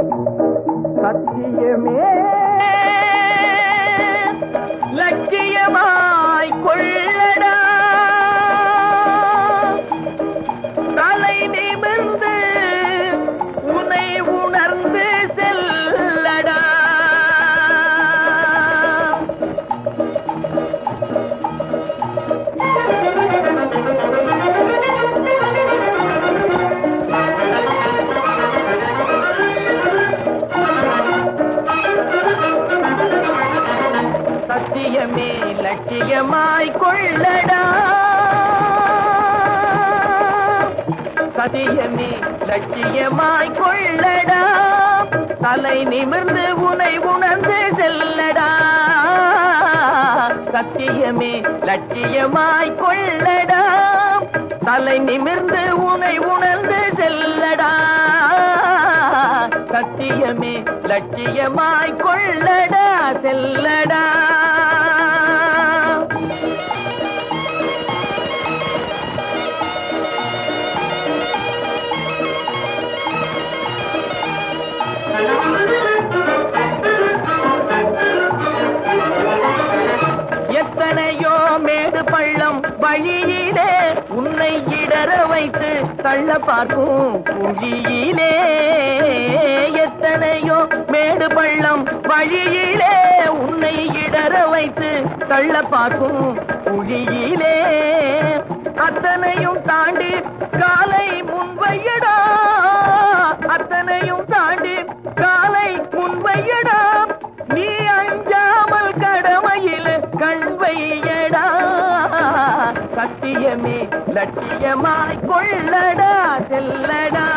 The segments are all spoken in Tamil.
சத்தியமே லட்சியமாய் கொள்ளடா தலை நிமிர்ந்து உனை உணர்ந்து செல்லடா சத்தியமே லட்சியமாய் கொள்ளடா சத்தியமே லட்சியமாய் கொள்ளடா தலை நிமிர்ந்து உனை உணர்ந்து செல்லடா சத்தியமே லட்சியமாய் கொள்ளடா தலை நிமிர்ந்து உனை உணர்ந்து செல்லடா சத்தியமே லட்சியமாய் கொள்ளடா செல்லடா எத்தனையோ மேடு பள்ளம் வழியிலே உன்னை இடற வைத்து தள்ள பார்க்கும் குழியிலே எத்தனையோ மேடு பள்ளம் வழியிலே உன்னை இடற வைத்து தள்ள பார்க்கும் குழியிலே அத்தனையும் தாண்டி காலை முன்வையடா அத்தனையும் தாண்டி காலை முன்வையடா நீ அஞ்சாமல் கடமையில் கண் வையடா சத்தியமே லட்சியமாய் கொள்ளடா செல்லடா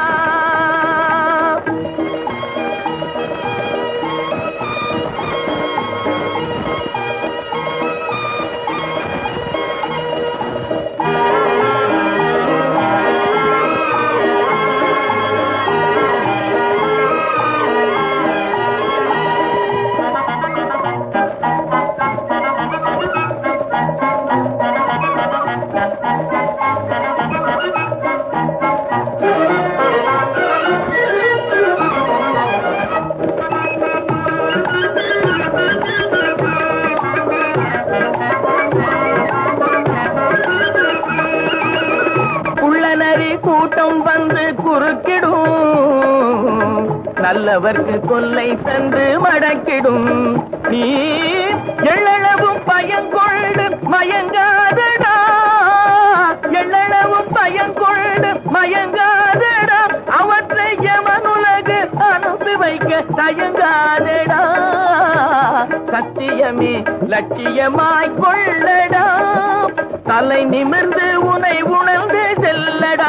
குள்ளநரி கூட்டம் வந்து குறுக்கிடும் நல்லவர்க்கு கொல்லை தந்து மடக்கிடும் நீ எள்ளளவும் பயங்கொண்டு மயங்காதடா எள்ளளவும் பயங்கொண்டு மயங்காதடா அவற்றை எமனுலகு அனுப்பி வைக்க தயங்காதடா சத்தியமே லட்சியமாய் கொள்ளடா தலை நிமிர்ந்து உனை உணர்ந்து செல்லடா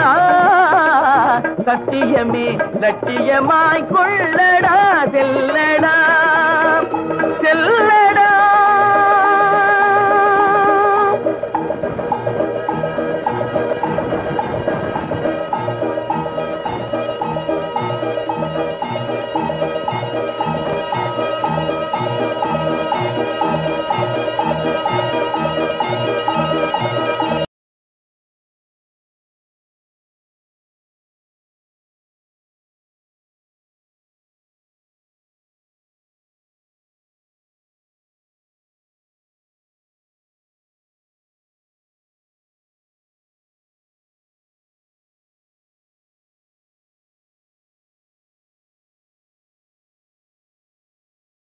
சத்தியமே லட்சியமாய் கொள்ளடா செல்லடா செல்ல